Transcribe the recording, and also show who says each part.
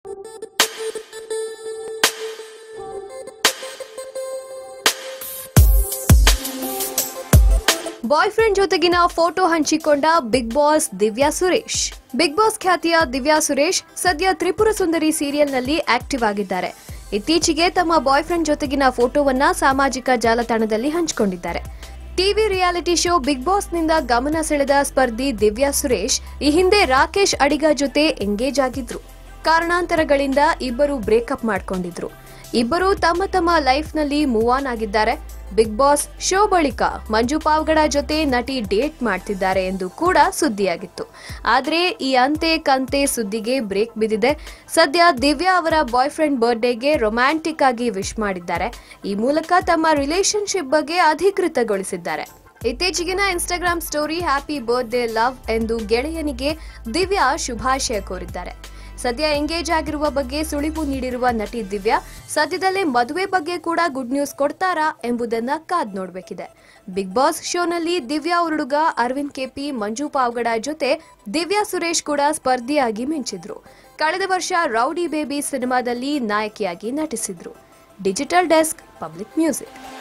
Speaker 1: ಬಾಯ್ friend ಜೊತೆಗಿನ photo ಹಂಚಿಕೊಂಡ big boss Divya Suresh big boss ಖ್ಯಾತಿಯ ದಿವ್ಯಾ ಸುರೇಶ್ ಸದ್ಯ ತ್ರಿಪುರ ಸುಂದರಿ ಸೀರಿಯಲ್ನಲ್ಲಿ ಆಕ್ಟಿವ್ ಆಗಿದ್ದಾರೆ ಇತ್ತೀಚೆಗೆ ತಮ್ಮ ಬಾಯ್ ಫ್ರೆಂಡ್ ಜೊತೆಗಿನ ಫೋಟೋವನ್ನ ಸಾಮಾಜಿಕ ಜಾಲತಾಣದಲ್ಲಿ ಹಂಚಿಕೊಂಡಿದ್ದಾರೆ ಟಿವಿ ರಿಯಾಲಿಟಿ ಶೋ ಬಿಗ್ ಬಾಸ್ನಿಂದ ಗಮನ ಸೆಳೆದ ಸ್ಪರ್ಧಿ ದಿವ್ಯಾ ಸುರೇಶ್ ಈ ಹಿಂದೆ ರಾಕೇಶ್ ಅಡಿಗ ಜೊತೆ ಎಂಗೇಜ್ ಆಗಿದ್ರು ಕಾರಣಾಂತರಗಳಿಂದ ಇಬ್ಬರು ಬ್ರೇಕಪ್ ಮಾಡ್ಕೊಂಡಿದ್ರು ಇಬ್ಬರು ತಮ್ಮ ತಮ್ಮ ಲೈಫ್ನಲ್ಲಿ ಮೂವ್ ಆನ್ ಆಗಿದ್ದಾರೆ ಬಿಗ್ ಬಾಸ್ ಶೋ ಬಳಿಕ ಮಂಜು ಪಾವ್ಗಡ ಜೊತೆ ನಟಿ ಡೇಟ್ ಮಾಡ್ತಿದ್ದಾರೆ ಎಂದು ಕೂಡ ಸುದ್ದಿಯಾಗಿತ್ತು ಆದ್ರೆ ಈ ಅಂತೆ ಕಂತೆ ಸುದ್ದಿಗೆ ಬ್ರೇಕ್ ಬಿದ್ದಿದೆ ಸದ್ಯ ದಿವ್ಯಾ ಅವರ ಬಾಯ್ ಫ್ರೆಂಡ್ ಬರ್ಡೇಗೆ ರೊಮ್ಯಾಂಟಿಕ್ ಆಗಿ ವಿಶ್ ಮಾಡಿದ್ದಾರೆ ಈ ಮೂಲಕ ತಮ್ಮ ರಿಲೇಶನ್ಶಿಪ್ ಬಗ್ಗೆ ಅಧಿಕೃತಗೊಳಿಸಿದ್ದಾರೆ ಇತ್ತೀಚೆಗಿನ Instagram story happy birthday love ಎಂದು ಗೆಳೆಯನಿಗೆ ದಿವ್ಯಾ ಶುಭಾಶಯ ಕೋರಿದ್ದಾರೆ ಸದ್ಯ ಎಂಗೇಜ್ ಆಗಿರುವ ಬಗ್ಗೆ ಸುಳಿವು ನೀಡಿರುವ ನಟಿ ದಿವ್ಯಾ ಸದ್ಯದಲ್ಲೇ ಮದುವೆ ಬಗ್ಗೆ ಕೂಡ ಗುಡ್ ನ್ಯೂಸ್ ಕೊಡ್ತಾರಾ ಎಂಬುದನ್ನ ಕಾದ್ ನೋಡ್ಬೇಕಿದೆ ಬಿಗ್ ಬಾಸ್ ಶೋನಲ್ಲಿ ದಿವ್ಯಾ ಹುಡುಗ ಅರವಿಂದ್ ಕೆಪಿ ಮಂಜು ಪಾವ್ಗಡ ಜೊತೆ ದಿವ್ಯಾ ಸುರೇಶ್ ಕೂಡ ಸ್ಪರ್ಧಿಯಾಗಿ ಮಿಂಚಿದ್ರು ಕಳೆದ ವರ್ಷ ರೌಡಿ ಬೇಬಿ ಸಿನಿಮಾದಲ್ಲಿ ನಾಯಕಿಯಾಗಿ ನಟಿಸಿದ್ರು ಡಿಜಿಟಲ್ ಡೆಸ್ಕ್ ಪಬ್ಲಿಕ್ ಮ್ಯೂಸಿಕ್